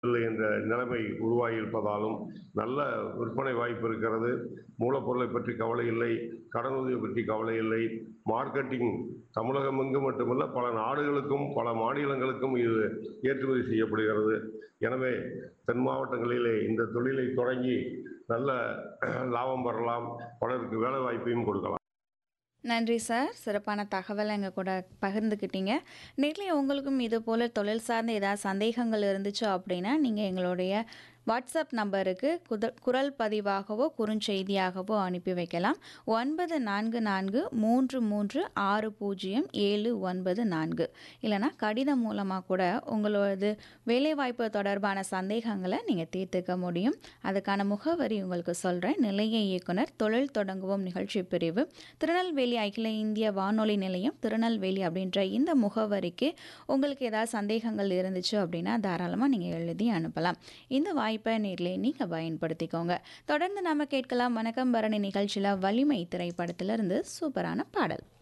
இல்லை என்ற நிலைமை உருவாகியிருப்பதாலும் நல்ல விற்பனை வாய்ப்பு இருக்கிறது மூலப்பொருளை பற்றி கவலை இல்லை கடனுதவி பற்றி கவலை இல்லை மார்க்கெட்டிங் தமிழகம் எங்கு மட்டுமல்ல பல நாடுகளுக்கும் பல மாநிலங்களுக்கும் இது ஏற்றுமதி செய்யப்படுகிறது எனவே தென் மாவட்டங்களிலே இந்த தொழிலை தொடங்கி நல்ல லாபம் பெறலாம் பலருக்கு வேலை வாய்ப்பையும் கொடுக்கலாம் நன்றி சார் சிறப்பான தகவலை எங்கள் கூட பகிர்ந்துக்கிட்டீங்க நேரில் உங்களுக்கும் இது போல் தொழில் சார்ந்த ஏதாவது சந்தேகங்கள் இருந்துச்சு அப்படின்னா நீங்கள் எங்களுடைய வாட்ஸ்அப் நம்பருக்கு குத குரல் பதிவாகவோ குறுஞ்செய்தியாகவோ அனுப்பி வைக்கலாம் ஒன்பது நான்கு நான்கு மூன்று மூன்று ஆறு பூஜ்ஜியம் ஏழு ஒன்பது நான்கு இல்லைனா கடிதம் மூலமாக கூட உங்களோடது வேலைவாய்ப்பு தொடர்பான சந்தேகங்களை நீங்கள் தீர்த்துக்க முடியும் அதுக்கான முகவரி உங்களுக்கு சொல்கிறேன் நிலைய இயக்குனர் தொழில் தொடங்குவோம் நிகழ்ச்சி பிரிவு திருநெல்வேலி அகில இந்திய வானொலி நிலையம் திருநெல்வேலி அப்படின்ற இந்த முகவரிக்கு உங்களுக்கு ஏதாவது சந்தேகங்கள் இருந்துச்சு அப்படின்னா தாராளமாக நீங்கள் எழுதி அனுப்பலாம் இந்த வாய்ப்பை நேரில் நீங்கள் பயன்படுத்திக்கோங்க தொடர்ந்து நாம கேட்கலாம் வணக்கம் பரணி நிகழ்ச்சியில் வலிமை திரைப்படத்திலிருந்து சூப்பரான பாடல்